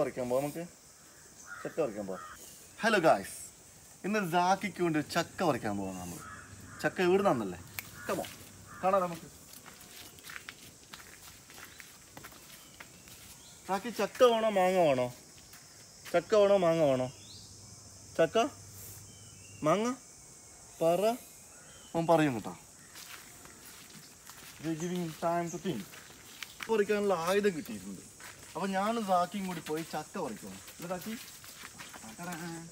പറിക്കാൻ പോവാം നമുക്ക് ചക്ക പറിക്കാൻ പോവാം ഹലോ ഗായ്സ് ഇന്ന് ജാക്കിക്ക് വേണ്ടി ഒരു ചക്ക പറിക്കാൻ പോവാം നമ്മൾ ചക്ക ഇവിടെ നിന്നല്ലേ കമോ കാണാം നമുക്ക് ജാക്കി ചക്ക വേണോ മാങ്ങ വേണോ ചക്ക വേണോ മാങ്ങ വേണോ ചക്ക മാങ്ങ പറ അവൻ പറയും കേട്ടോ ഗിവിങ് ടൈം ടു തിങ്ക് പറിക്കാനുള്ള ആയുധം കിട്ടിയിട്ടുണ്ട് അപ്പൊ ഞാനും സാക്കിയും കൂടി പോയി ചക്ക പറിക്കണം അല്ലേ സാക്കി അക്കടാ.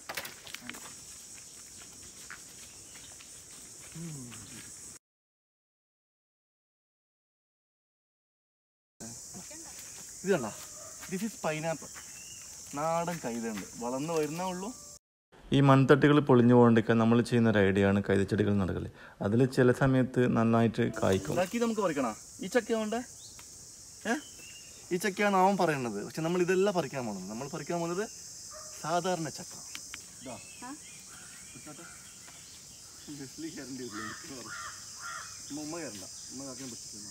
ഉം. ഇത് കണ്ട ദിസ് ഈസ് പൈനാപ്പിൾ നാടൻ കൈതയുണ്ട് വളർന്നു വരുന്നേ ഉള്ളൂ ഈ മൺതട്ടുകൾ പൊളിഞ്ഞു പോകേണ്ടിരിക്കാൻ നമ്മൾ ചെയ്യുന്ന ഒരു ഐഡിയ ആണ് കൈതച്ചെടികൾ നടക്കൽ അതിൽ ചില സമയത്ത് നന്നായിട്ട് കായ്ക്കും ഉണ്ടാക്കി നമുക്ക് പറിക്കണ ഈ ചക്ക വേണ്ടേ ഏ ഈ ചക്കയാണ് അവൻ പറയുന്നത് പക്ഷെ നമ്മൾ ഇതെല്ലാം പറിക്കാൻ പോകുന്നത് നമ്മൾ പറിക്കാൻ പോകുന്നത് സാധാരണ ചക്ക ഇതാ. പിടിച്ചോട്ടെ. ബസ്സിൽ കയറേണ്ടി വരില്ല, എനിക്ക് വേറെ. ഉമ്മ ഉമ്മ കയറണ്ട ഉമ്മ കാക്കാൻ പറ്റില്ല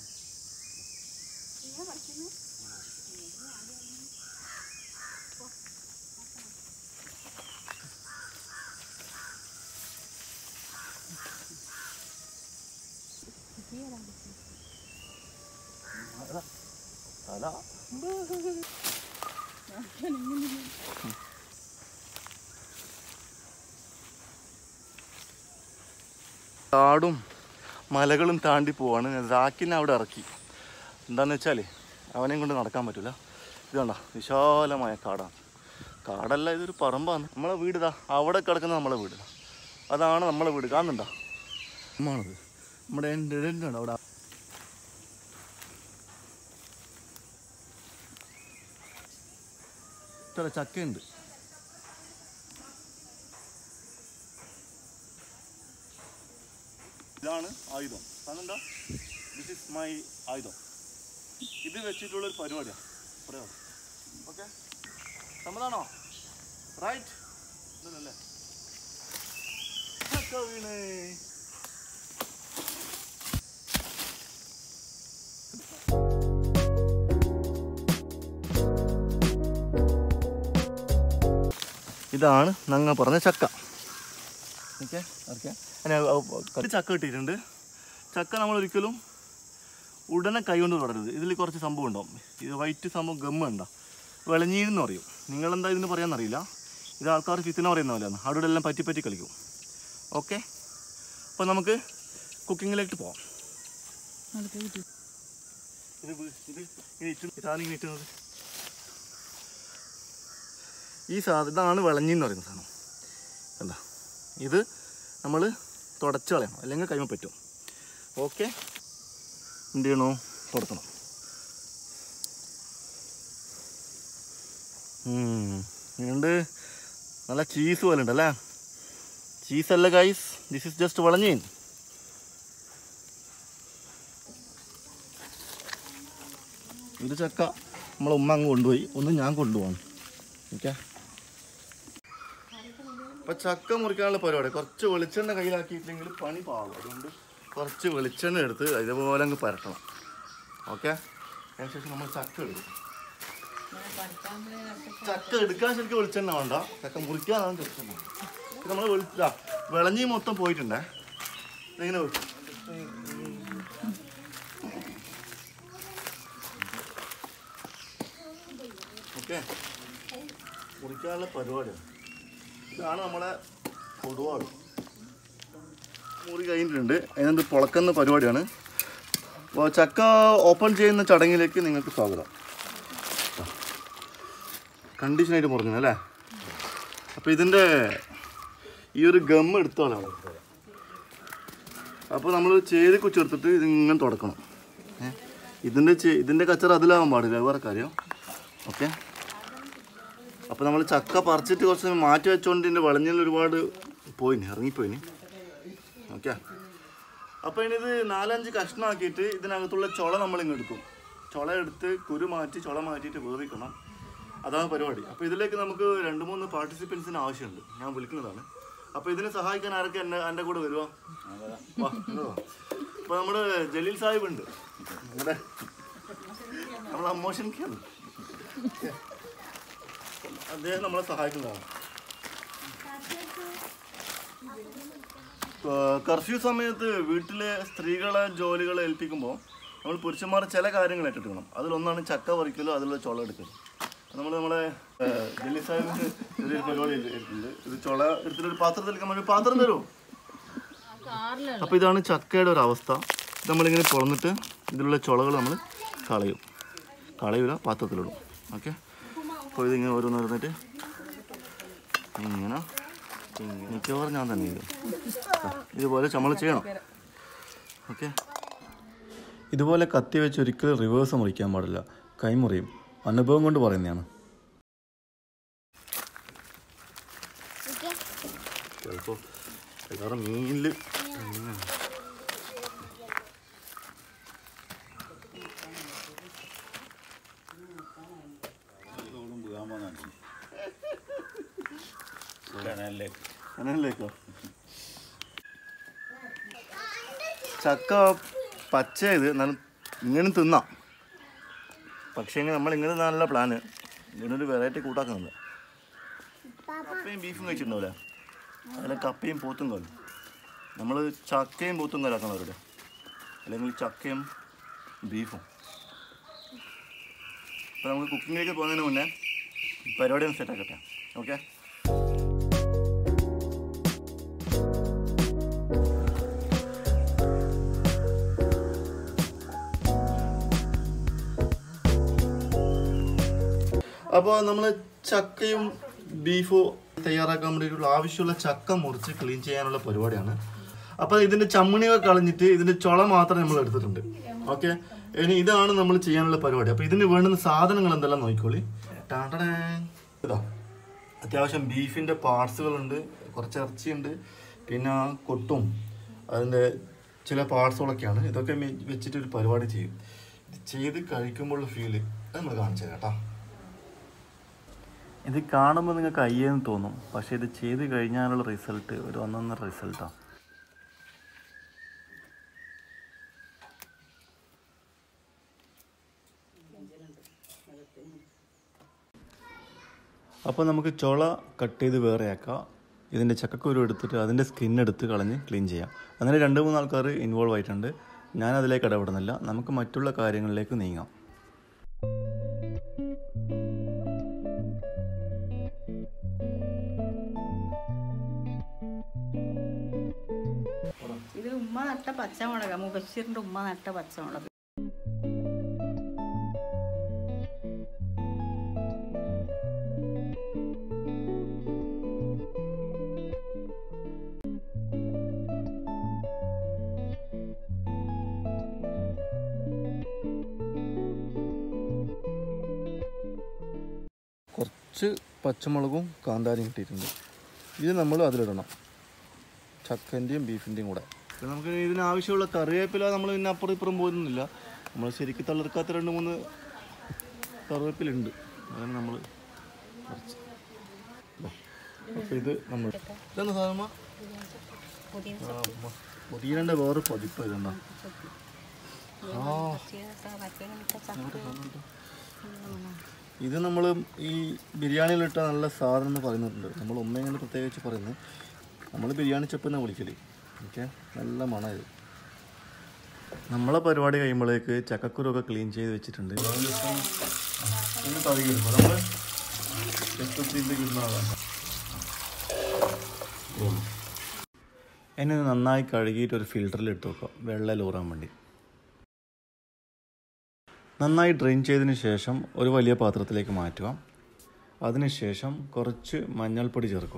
അതാ കാടും മലകളും താണ്ടി പോവാണ് റാക്കിനെ അവിടെ ഇറക്കി എന്താന്ന് വെച്ചാൽ അവനെയും കൊണ്ട് നടക്കാൻ പറ്റില്ല ഇത് കണ്ട വിശാലമായ കാടാണ് കാടല്ല ഇതൊരു പറമ്പാണ് നമ്മളെ വീട് ഇതാ അവിടെ കിടക്കുന്ന നമ്മളെ വീട് അതാണ് നമ്മളെ വീട് കാണുന്നുണ്ടോ അമ്മാണത് നമ്മുടെ എൻ്റെ ഉണ്ട് അവിടെ ഇത്ര ചക്കയുണ്ട് ഇതാണ് ആയുധം അതെന്താ ദിസ് ഇസ് മൈ ആയുധം ഇത് വെച്ചിട്ടുള്ള ഒരു പരിപാടിയാണ് പ്രയോഗം ഓക്കെ സമ്മതാണോ റൈറ്റ് ഇതല്ലേ ചക്ക വീണേ ഇതാണ് നങ്ങ പറഞ്ഞ ചക്ക ഓക്കെ ഓക്കെ ഒരു ചക്ക കിട്ടിയിട്ടുണ്ട് ചക്ക നമ്മൾ ഒരിക്കലും ഉടനെ കൈ കൊണ്ട് തുടരുത് ഇതിൽ കുറച്ച് സംഭവം ഉണ്ടാവും ഇത് വൈറ്റ് സംഭവം ഗമ്മ ഉണ്ടാവും വിളഞ്ഞീരെന്ന് പറയും നിങ്ങളെന്താ ഇതിന് പറയാമെന്നറിയില്ല ഇത് ആൾക്കാർ ഫിത്തിന പറയുന്ന പോലെയാണ് അവിടെ എല്ലാം പറ്റി പറ്റി കളിക്കും ഓക്കെ അപ്പോൾ നമുക്ക് കുക്കിങ്ങിലേക്ക് പോവാം ഇത് വീ- ഇത് ഇങ്ങനെ ഇട്ട് ഇതാണ് ഇങ്ങനെ ഇട്ടുന്നത് ഈ സാധനം ഇതാണ് വിളഞ്ഞിന്ന് പറയുന്ന സാധനം കണ്ട ഇത് നമ്മൾ തുടച്ച് കളയണം അല്ലെങ്കിൽ കൈമ പറ്റും ഓക്കെ എന്ത് ചെയ്യണോ തുടക്കണം ഇതുണ്ട് നല്ല ചീസ് പോലെ ഉണ്ട് അല്ലേ ചീസല്ല ഗൈസ് ദിസ് ഇസ് ജസ്റ്റ് വളഞ്ഞീൻ ഇത് ചക്ക നമ്മളെ ഉമ്മ അങ്ങ് കൊണ്ടുപോയി ഒന്ന് ഞാൻ കൊണ്ടുപോകണം ഓക്കെ അപ്പൊ ചക്ക മുറിക്കാനുള്ള പരിപാടി കുറച്ച് വെളിച്ചെണ്ണ കയ്യിലാക്കിയിട്ടില്ലെങ്കിൽ പണി പാവും അതുകൊണ്ട് കുറച്ച് വെളിച്ചെണ്ണ എടുത്ത് ഇതേപോലെ അങ്ങ് പരട്ടണം ഓക്കെ അതിനുശേഷം നമ്മൾ ചക്ക എടുക്കും ചക്ക എടുക്കാൻ ശരിക്കും വെളിച്ചെണ്ണ വേണ്ട ചക്ക മുറിക്കാനാണ് വെളിച്ചെണ്ണ ഇത് നമ്മൾ വെളിച്ച വിളഞ്ഞി മൊത്തം പോയിട്ടുണ്ടേ ഇങ്ങനെ വെക്കും. ഓക്കെ മുറിക്കാനുള്ള പരിപാടിയാണ് ഇതാണ് നമ്മളെ കൊടുവാട് മുറി കഴിഞ്ഞിട്ടുണ്ട് അതിനകത്ത് പൊളക്കുന്ന പരിപാടിയാണ് അപ്പോൾ ചക്ക ഓപ്പൺ ചെയ്യുന്ന ചടങ്ങിലേക്ക് നിങ്ങൾക്ക് സ്വാഗതം കണ്ടീഷനായിട്ട് മുറിഞ്ഞു അല്ലേ അപ്പോൾ ഇതിൻ്റെ ഈ ഒരു ഗം എടുത്തോളാം അപ്പോൾ നമ്മൾ ചേരി കുച്ചെടുത്തിട്ട് ഇതിങ്ങനെ തുടക്കണം ഏ? ഇതിൻ്റെ ചെ- ഇതിൻ്റെ കച്ചറ അതിലാവാൻ പാടില്ല അത് വേറെ കാര്യം ഓക്കെ അപ്പോൾ നമ്മൾ ചക്ക പറിച്ചിട്ട് കുറച്ച് സമയം മാറ്റി വെച്ചോണ്ട് ഇതിൻ്റെ വെളഞ്ഞിൽ ഒരുപാട് പോയിന് ഇറങ്ങിപ്പോയിന് ഓക്കെ അപ്പോൾ ഇനി ഇത് നാലഞ്ച് കഷ്ണമാക്കിയിട്ട് ഇതിനകത്തുള്ള ചുള നമ്മൾ ഇങ്ങ് എടുക്കും ചുള എടുത്ത് കുരു മാറ്റി ചുള മാറ്റിയിട്ട് വേവിക്കണം അതാണ് പരിപാടി അപ്പോൾ ഇതിലേക്ക് നമുക്ക് രണ്ട് മൂന്ന് പാർട്ടിസിപ്പൻസിന് ആവശ്യമുണ്ട് ഞാൻ വിളിക്കുന്നതാണ് അപ്പോൾ ഇതിനെ സഹായിക്കാൻ ആരൊക്കെ എന്നെ എൻ്റെ കൂടെ വരുവാ വാ, ഇങ്ങ് വാ. അപ്പോൾ നമ്മുടെ ജലീൽ സാഹിബ് ഉണ്ട് നമ്മുടെ നമ്മുടെ അമ്മോഷനിക്കാണ് അദ്ദേഹം നമ്മളെ സഹായിക്കുന്നതാണ് കർഫ്യൂ സമയത്ത് വീട്ടിലെ സ്ത്രീകളെ ജോലികളെ ഏൽപ്പിക്കുമ്പോൾ നമ്മൾ പുരുഷന്മാർ ചില കാര്യങ്ങൾ ഏറ്റെടുക്കണം അതിലൊന്നാണ് ചക്ക പറിക്കലോ അതിലുള്ള ചുള എടുക്കലും നമ്മൾ നമ്മളെ ഏഹ്, ഡൽഹി സാഹിബിന് ചെറിയൊരു പരിപാടി എടുത്തിട്ടുണ്ട് ഇത് ചുള എടുത്തിട്ട് ഒരു പാത്രത്തിൽ നമ്മൾ ഒരു പാത്രം തരുമോ അപ്പോൾ ഇതാണ് ചക്കയുടെ ഒരു അവസ്ഥ ഇത് നമ്മളിങ്ങനെ പൊളന്നിട്ട് ഇതിലുള്ള ചുളകൾ നമ്മൾ കളയും കളയൂല പാത്രത്തിലിടും ഓക്കെ അപ്പോൾ ഇതിങ്ങനെ ഓരോന്നോരോന്നിട്ട് ഇങ്ങനെ മിക്കവാറും ഞാൻ തന്നെ ചെയ്യും ഇതുപോലെ നമ്മൾ ചെയ്യണം ഓക്കെ ഇതുപോലെ കത്തി വെച്ച് ഒരിക്കലും റിവേഴ്സ് മുറിക്കാൻ പാടില്ല കൈമുറിയും അനുഭവം കൊണ്ട് പറയുന്നതാണ് ചിലപ്പോൾ എല്ലാവരും മീനിൽ അങ്ങനെയല്ലേക്കോ ചക്ക പച്ച ഇത് നല്ല ഇങ്ങനെ തിന്നാം പക്ഷേ നമ്മൾ ഇങ്ങനെ നല്ല പ്ലാന് ഇങ്ങനൊരു വെറൈറ്റി കൂട്ടാക്കുന്നുണ്ട് കപ്പയും ബീഫും കഴിച്ചിട്ടുണ്ടാവില്ലേ അതിലെ കപ്പയും പോത്തും കൊല്ലും നമ്മൾ ചക്കയും പോത്തും കൊല്ലാക്കുന്നവരുടെ അല്ലെങ്കിൽ ചക്കയും ബീഫും അപ്പോൾ നമുക്ക് കുക്കിങ്ങിലേക്ക് പോകുന്നതിന് മുന്നേ പരിപാടി ഒന്ന് സെറ്റാക്കട്ടെ ഓക്കെ അപ്പോൾ നമ്മൾ ചക്കയും ബീഫും തയ്യാറാക്കാൻ വേണ്ടിയിട്ടുള്ള ആവശ്യമുള്ള ചക്ക മുറിച്ച് ക്ലീൻ ചെയ്യാനുള്ള പരിപാടിയാണ് അപ്പോൾ ഇതിന്റെ ചമ്മണികൾ കളഞ്ഞിട്ട് ഇതിന്റെ ചുള മാത്രം നമ്മൾ എടുത്തിട്ടുണ്ട് ഓക്കെ ഇനി ഇതാണ് നമ്മൾ ചെയ്യാനുള്ള പരിപാടി അപ്പോൾ ഇതിന് വേണ്ടുന്ന സാധനങ്ങൾ എന്തെല്ലാം നോക്കിക്കോളി ടാടടാ. ഇതാ അത്യാവശ്യം ബീഫിന്റെ പാർട്സുകളുണ്ട് കുറച്ച് ഇറച്ചിയുണ്ട് പിന്നെ കൊട്ടും അതിൻ്റെ ചില പാർട്സുകളൊക്കെയാണ് ഇതൊക്കെ മെ- വെച്ചിട്ട് ഒരു പരിപാടി ചെയ്യും ഇത് ചെയ്ത് കഴിക്കുമ്പോഴുള്ള ഫീല് അത് നമ്മൾ കാണിച്ചു തരാം കേട്ടോ ഇത് കാണുമ്പോൾ നിങ്ങൾക്ക് അയ്യെന്ന് തോന്നും പക്ഷേ ഇത് ചെയ്ത് കഴിഞ്ഞാലുള്ള റിസൾട്ട് ഒരു ഒന്നൊന്നര റിസൾട്ടാണ് അപ്പോൾ നമുക്ക് ചുള കട്ട് ചെയ്ത് വേറെ ആക്കാം ഇതിൻ്റെ ചക്കക്കുരു എടുത്തിട്ട് അതിൻ്റെ സ്കിൻ എടുത്ത് കളഞ്ഞ് ക്ലീൻ ചെയ്യാം അങ്ങനെ രണ്ട് മൂന്ന് ആൾക്കാർ ഇൻവോൾവ് ആയിട്ടുണ്ട് ഞാൻ അതിലേക്ക് ഇടപെടുന്നില്ല നമുക്ക് മറ്റുള്ള കാര്യങ്ങളിലേക്ക് നീങ്ങാം ഇത് ഉമ്മ നട്ട പച്ചമുളക് മുബഷീറിന്റെ ഉമ്മ നട്ട പച്ചമുളക് കുറച്ച് പച്ചമുളകും കാന്താരിയും കിട്ടിയിട്ടുണ്ട് ഇത് നമ്മൾ അതിലിടണം ചക്കൻ്റെയും ബീഫിൻ്റെയും കൂടെ പിന്നെ നമുക്ക് ഇതിന് ആവശ്യമുള്ള കറിവേപ്പില നമ്മൾ പിന്നെ അപ്പുറം ഇപ്പുറം പോകുന്നില്ല നമ്മൾ ശരിക്കും തളിർക്കാത്ത രണ്ട് മൂന്ന് കറിവേപ്പിലുണ്ട് അതാണ് നമ്മൾ അപ്പോൾ ഇത് നമ്മൾ ഇതെന്താ സാധനമാ പുതിയൻ്റെ വേറെ പതിപ്പ് ഇതെന്താ ആ ഇത് നമ്മൾ ഈ ബിരിയാണിയിലിട്ട നല്ല സാധനം എന്ന് പറയുന്നുണ്ട് നമ്മൾ ഉമ്മ ഇങ്ങനെ പ്രത്യേകിച്ച് പറയുന്നത് നമ്മൾ ബിരിയാണി ചെപ്പ് എന്നാണ് വിളിക്കല് ഓക്കെ നല്ല മണം ഇത് നമ്മളെ പരിപാടി കഴിയുമ്പോഴേക്ക് ചക്കക്കുരൊക്കെ ക്ലീൻ ചെയ്ത് വെച്ചിട്ടുണ്ട് ഒന്ന് തവിയെടുക്കും നമ്മൾ രക്തത്തിൻ്റെ കിട്ടുന്നതാണ് എന്നെ ഇത് നന്നായി കഴുകിയിട്ട് ഒരു ഫിൽറ്ററിൽ ഇട്ട് വെക്കാം വെള്ളം ലൂറാൻ വേണ്ടി നന്നായി ഡ്രെയിൻ ചെയ്തതിന് ശേഷം ഒരു വലിയ പാത്രത്തിലേക്ക് മാറ്റുക അതിനുശേഷം കുറച്ച് മഞ്ഞൾപ്പൊടി ചേർക്കുക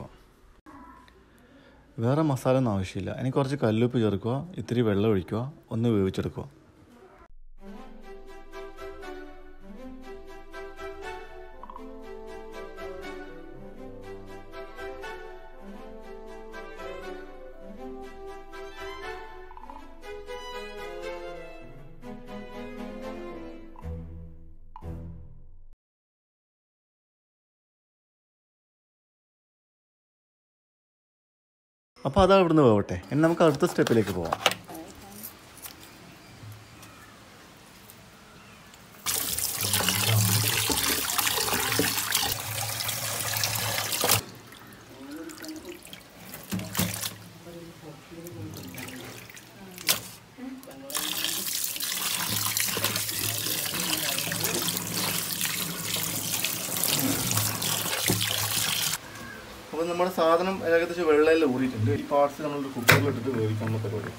വേറെ മസാല ഒന്നും ആവശ്യമില്ല ഇനി കുറച്ച് കല്ലുപ്പ് ചേർക്കുക ഇത്തിരി വെള്ളം ഒഴിക്കുക ഒന്ന് വേവിച്ചെടുക്കുക അപ്പോൾ അതാ ഇവിടുന്ന് പോവട്ടെ ഇനി നമുക്ക് അടുത്ത സ്റ്റെപ്പിലേക്ക് പോവാം അപ്പോൾ നമ്മുടെ സാധനം ഏകദേശം വെള്ളയിൽ ഊറിയിട്ടുണ്ട് ഈ പാർട്സ് നമ്മൾ കുക്കറിൽ ഇട്ടിട്ട് വേവിക്കാനുള്ള പരിപാടി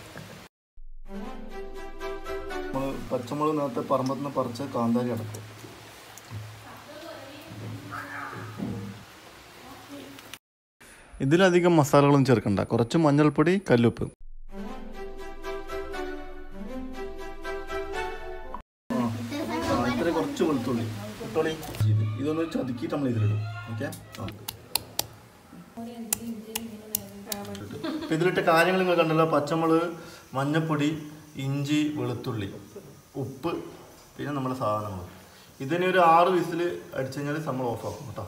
നമ്മൾ പച്ചമുളക് നേരത്തെ പറമ്പത്ത് നിന്ന് പറിച്ച് കാന്താരി അടക്കും ഇതിലധികം മസാലകളൊന്നും ചേർക്കണ്ട കുറച്ച് മഞ്ഞൾപ്പൊടി കല്ലുപ്പ് ആ, ഇത്ര കുറച്ച് വെളുത്തുള്ളി വെളുത്തുള്ളി ഇത് ഇതൊന്ന് ചതുക്കിയിട്ട് നമ്മൾ ഇതിലിടും ഓക്കെ ഇതിലിട്ട കാര്യങ്ങൾ നിങ്ങൾ കണ്ടല്ലോ പച്ചമുളക് മഞ്ഞപ്പൊടി ഇഞ്ചി വെളുത്തുള്ളി ഉപ്പ് പിന്നെ നമ്മുടെ സാധനങ്ങൾ ഇതിനെ ഒരു ആറ് വിസിൽ അടിച്ചു കഴിഞ്ഞാൽ നമ്മൾ ഓഫ് ആക്കും കേട്ടോ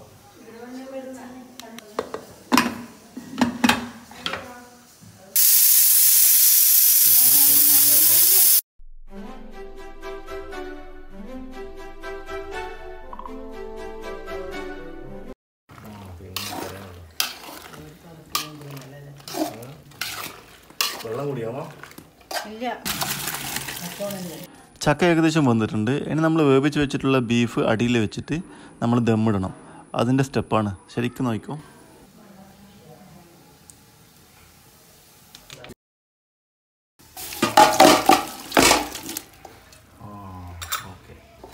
വെള്ളം കൂടിയാമോ ഇല്ല ചക്ക ഏകദേശം വന്നിട്ടുണ്ട് ഇനി നമ്മൾ വേവിച്ച് വെച്ചിട്ടുള്ള ബീഫ് അടിയിൽ വെച്ചിട്ട് നമ്മൾ ദമ്മിടണം അതിൻ്റെ സ്റ്റെപ്പാണ് ശരിക്കും നോക്കിക്കോ ഓക്കെ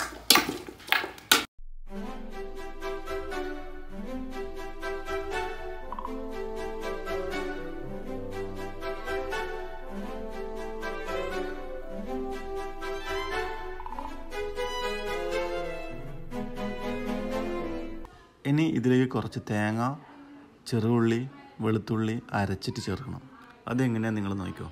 ഇനി ഇതിലേക്ക് കുറച്ച് തേങ്ങ ചെറുള്ളി വെളുത്തുള്ളി അരച്ചിട്ട് ചേർക്കണം അതെങ്ങനെയാണ് നിങ്ങൾ നോക്കിക്കോ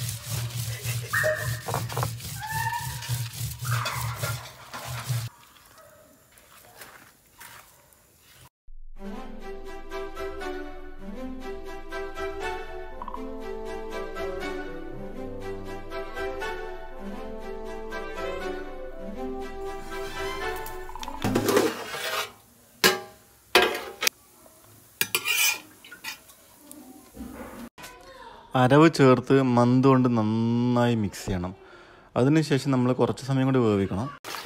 അരവ് ചേർത്ത് മന്ത് കൊണ്ട് നന്നായി മിക്സ് ചെയ്യണം അതിനുശേഷം നമ്മൾ കുറച്ച് സമയം കൂടി വേവിക്കണം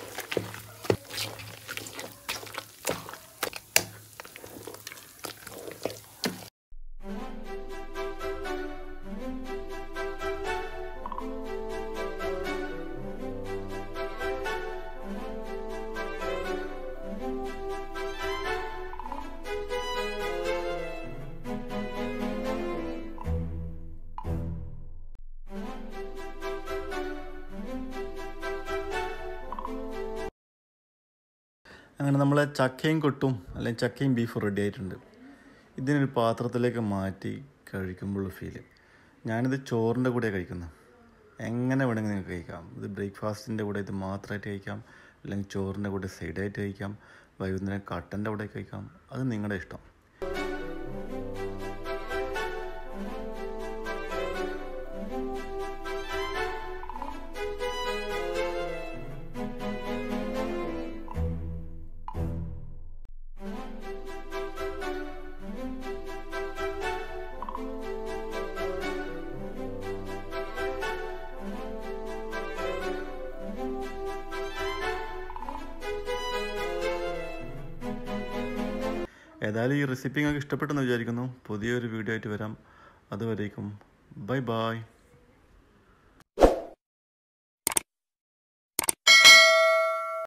അങ്ങനെ നമ്മളെ ചക്കയും കൊട്ടും അല്ലെങ്കിൽ ചക്കയും ബീഫും റെഡി ആയിട്ടുണ്ട് ഇതിനൊരു പാത്രത്തിലേക്ക് മാറ്റി കഴിക്കുമ്പോൾ ഫീല് ഞാനിത് ചോറിൻ്റെ കൂടെ കഴിക്കുന്നത് എങ്ങനെ വേണമെങ്കിൽ നിങ്ങൾക്ക് കഴിക്കാം ഇത് ബ്രേക്ക്ഫാസ്റ്റിൻ്റെ കൂടെ ഇത് മാത്രമായിട്ട് കഴിക്കാം അല്ലെങ്കിൽ ചോറിൻ്റെ കൂടെ സൈഡായിട്ട് കഴിക്കാം വൈകുന്നേരം കട്ടൻ്റെ കൂടെ കഴിക്കാം അത് നിങ്ങളുടെ ഇഷ്ടം ഏതായാലും ഈ റെസിപ്പി നിങ്ങൾക്ക് ഇഷ്ടപ്പെട്ടെന്ന് വിചാരിക്കുന്നു പുതിയൊരു വീഡിയോ ആയിട്ട് വരാം അതുവരേക്കും ബൈ ബായ്